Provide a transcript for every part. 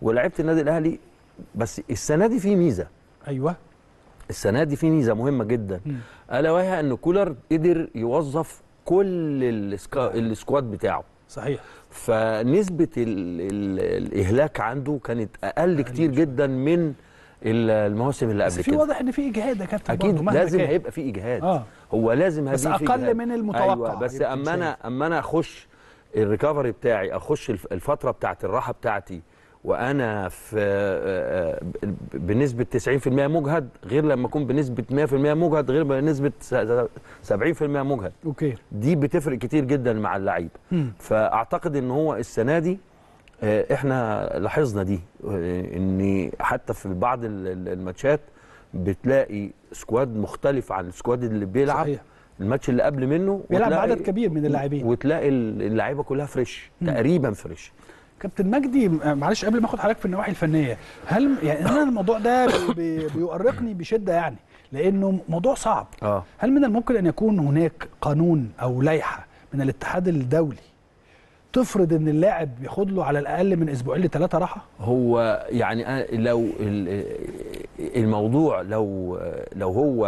ولاعيبه النادي الاهلي بس السنه دي في ميزه ايوه السنه دي في ميزه مهمه جدا الا وهي ان كولر قدر يوظف كل السكا... السكواد بتاعه صحيح فنسبه ال... ال... الاهلاك عنده كانت اقل كتير جدا من ال- المواسم اللي بس قبل في كده واضح ان في اجهاد يا كابتن برضه اكيد مهما لازم كان. هيبقى في اجهاد آه. هو لازم بس هيبقى في أقل إجهاد. من المتوقع ايوه بس يمكن اما انا اما انا اخش الريكفري بتاعي اخش الف- الفتره بتاعت الراحه بتاعتي وانا في آه، آه، بنسبه 90% مجهد غير لما اكون بنسبه 100% مجهد غير بنسبه س- 70% مجهد اوكي دي بتفرق كتير جدا مع اللعيب مم. فاعتقد ان هو السنه دي آه، احنا لاحظنا دي آه، ان حتى في بعض ال- ال- الماتشات بتلاقي سكواد مختلف عن السكواد اللي بيلعب صحيح. الماتش اللي قبل منه بيلعب وتلاقي- بعدد كبير من اللاعبين وتلاقي ال- اللعيبه كلها فريش تقريبا فريش كابتن مجدي م- معلش قبل ما اخد حضرتك في النواحي الفنيه هل يعني انا الموضوع ده بي- بي- بيؤرقني بشده يعني لانه موضوع صعب اه هل من الممكن ان يكون هناك قانون او لائحه من الاتحاد الدولي تفرض ان اللاعب ياخد له على الاقل من اسبوعين لثلاثه راحه هو يعني أنا لو ال- الموضوع لو لو هو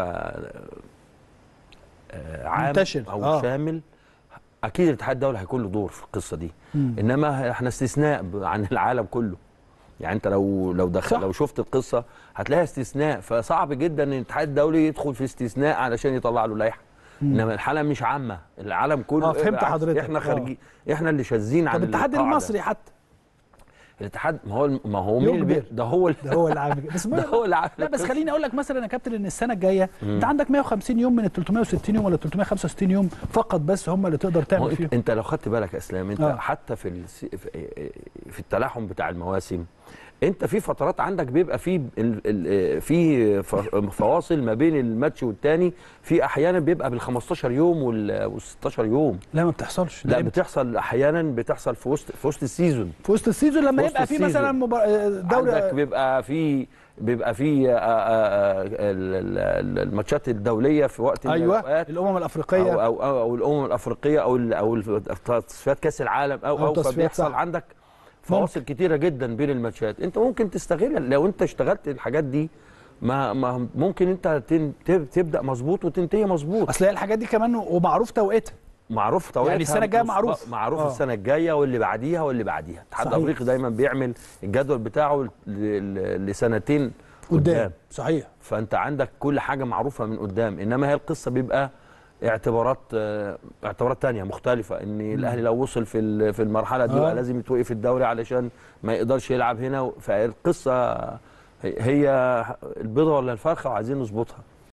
آه، عام منتشر، او آه. شامل اكيد الاتحاد الدولي هيكون له دور في القصه دي مم. انما احنا استثناء ب- عن العالم كله يعني انت لو لو دخل صح. لو شفت القصه هتلاقيها استثناء فصعب جدا ان الاتحاد الدولي يدخل في استثناء علشان يطلع له لائحه انما الحاله مش عامه العالم كله آه، فهمت بالعكس، حضرتك. احنا آه. خارجين احنا اللي شاذين عن طب الاتحاد القاعدة. المصري حتى الاتحاد ما هو ما هو مين اللي بي... يجبر. ده هو ده هو اللي عامل كده. بس ده هو اللي عامل لا بس القصة. خليني اقول لك مثلا يا كابتن ان السنه الجايه انت عندك 150 يوم من ال 360 يوم ولا 365 يوم فقط بس هم اللي تقدر ما هو تعمل انت, فيهم انت لو خدت بالك يا اسلام انت آه. آه. حتى في الس... في- في التلاحم بتاع المواسم انت في فترات عندك بيبقى في ال... ال... في ف- فواصل ما بين الماتش والتاني في احيانا بيبقى بال 15 يوم وال وال 16 يوم لا ما بتحصلش لا ده بتحصل احيانا بتحصل في وسط في وسط السيزون في وسط السيزون لما في وسط يبقى في السيزون. مثلا مبار... دوري عندك بيبقى في بيبقى في آه، آه، آه، ال- ال- الماتشات الدوليه في وقت من ايوه الأوقات. الامم او الافريقيه او او, أو الامم الافريقيه او ال- او ال- تصفيات كاس العالم او أو او تصفيات فبيحصل صح. عندك فواصل كتيره جدا بين الماتشات انت ممكن تستغل لو انت اشتغلت الحاجات دي ما, ما ممكن انت تن- تب- تبدا مظبوط وتنتهي مظبوط اصل هي الحاجات دي كمان ومعروف توقيتها معروف توقيتها يعني السنة الجاية بص- معروف. معروف آه. السنه الجايه واللي بعديها واللي بعديها الاتحاد صحيح. الافريقي دايما بيعمل الجدول بتاعه ل- ل- لسنتين قدام قدام صحيح فانت عندك كل حاجه معروفه من قدام انما هي القصه بيبقى اعتبارات آه، اعتبارات تانية مختلفة ان الاهلي لو وصل في ال- في المرحلة دي آه. بقى لازم يتوقف الدوري علشان ما يقدرش يلعب هنا فالقصة هي- هي البيضة ولا الفرخة وعايزين نظبطها